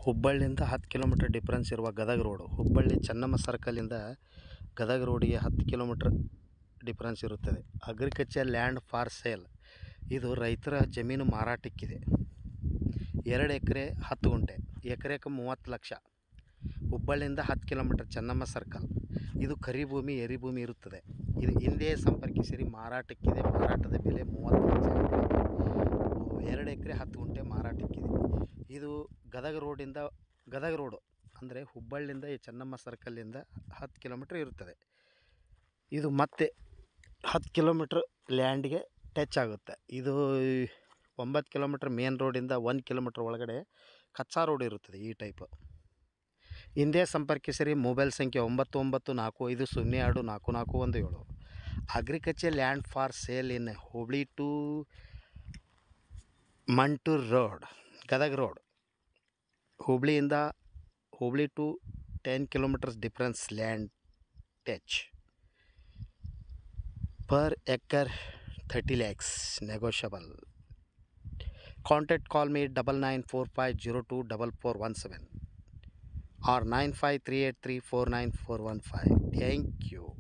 ಹುಬ್ಬಳ್ಳಿಯಿಂದ ಹತ್ತು kilometre difference ಇರುವ ಗದಗ ರೋಡು ಹುಬ್ಬಳ್ಳಿ ಚೆನ್ನಮ್ಮ ಸರ್ಕಲಿಂದ ಗದಗ ರೋಡಿಗೆ ಹತ್ತು ಕಿಲೋಮೀಟ್ರ್ ಡಿಫ್ರೆನ್ಸ್ ಇರುತ್ತದೆ ಅಗ್ರಿಕಲ್ಚರ್ ಲ್ಯಾಂಡ್ ಫಾರ್ ಸೇಲ್ ಇದು ರೈತರ ಜಮೀನು ಮಾರಾಟಕ್ಕಿದೆ ಎರಡು ಎಕರೆ ಹತ್ತು ಗುಂಟೆ ಎಕರೆಗೆ ಮೂವತ್ತು ಲಕ್ಷ ಹುಬ್ಬಳ್ಳಿಯಿಂದ ಹತ್ತು ಕಿಲೋಮೀಟ್ರ್ ಚೆನ್ನಮ್ಮ ಸರ್ಕಲ್ ಇದು ಕರಿ ಭೂಮಿ ಎರಿ ಭೂಮಿ ಇರುತ್ತದೆ ಇದು ಹಿಂದೆ ಸಂಪರ್ಕಿಸಿರಿ ಮಾರಾಟಕ್ಕಿದೆ ಮಾರಾಟದ ಬೆಲೆ ಮೂವತ್ತು ಲಕ್ಷ ಎರಡು ಎಕರೆ ಹತ್ತು ಗುಂಟೆ ಮಾರಾಟಕ್ಕಿದೆ ಇದು ಗದಗ ರೋಡಿಂದ ಗದಗ ರೋಡು ಅಂದರೆ ಹುಬ್ಬಳ್ಳಿಯಿಂದ ಈ ಚೆನ್ನಮ್ಮ ಸರ್ಕಲ್ಲಿಂದ ಹತ್ತು ಕಿಲೋಮೀಟ್ರ್ ಇರುತ್ತದೆ ಇದು ಮತ್ತೆ ಹತ್ತು ಕಿಲೋಮೀಟ್ರ್ ಲ್ಯಾಂಡ್ಗೆ ಟಚ್ ಆಗುತ್ತೆ ಇದು ಒಂಬತ್ತು ಕಿಲೋಮೀಟ್ರ್ ಮೇನ್ ರೋಡಿಂದ ಒಂದು ಕಿಲೋಮೀಟ್ರ್ ಒಳಗಡೆ ಕಚ್ಚಾ ರೋಡ್ ಇರುತ್ತದೆ ಈ ಟೈಪ್ ಹಿಂದೆ ಸಂಪರ್ಕಿಸಿರಿ ಮೊಬೈಲ್ ಸಂಖ್ಯೆ ಒಂಬತ್ತು ಒಂಬತ್ತು ನಾಲ್ಕು ಐದು ಸೊನ್ನೆ ಎರಡು ನಾಲ್ಕು ನಾಲ್ಕು ಒಂದು ಏಳು agriculture land for sale in Hubli to Mantur road Gadag road ಹುಬ್ಳಿಯಿಂದ Hubli to ten kilometers difference land touch per acre thirty lakhs negotiable contact call me double nine four five zero two double four one seven or nine five three eight three four nine four one five thank you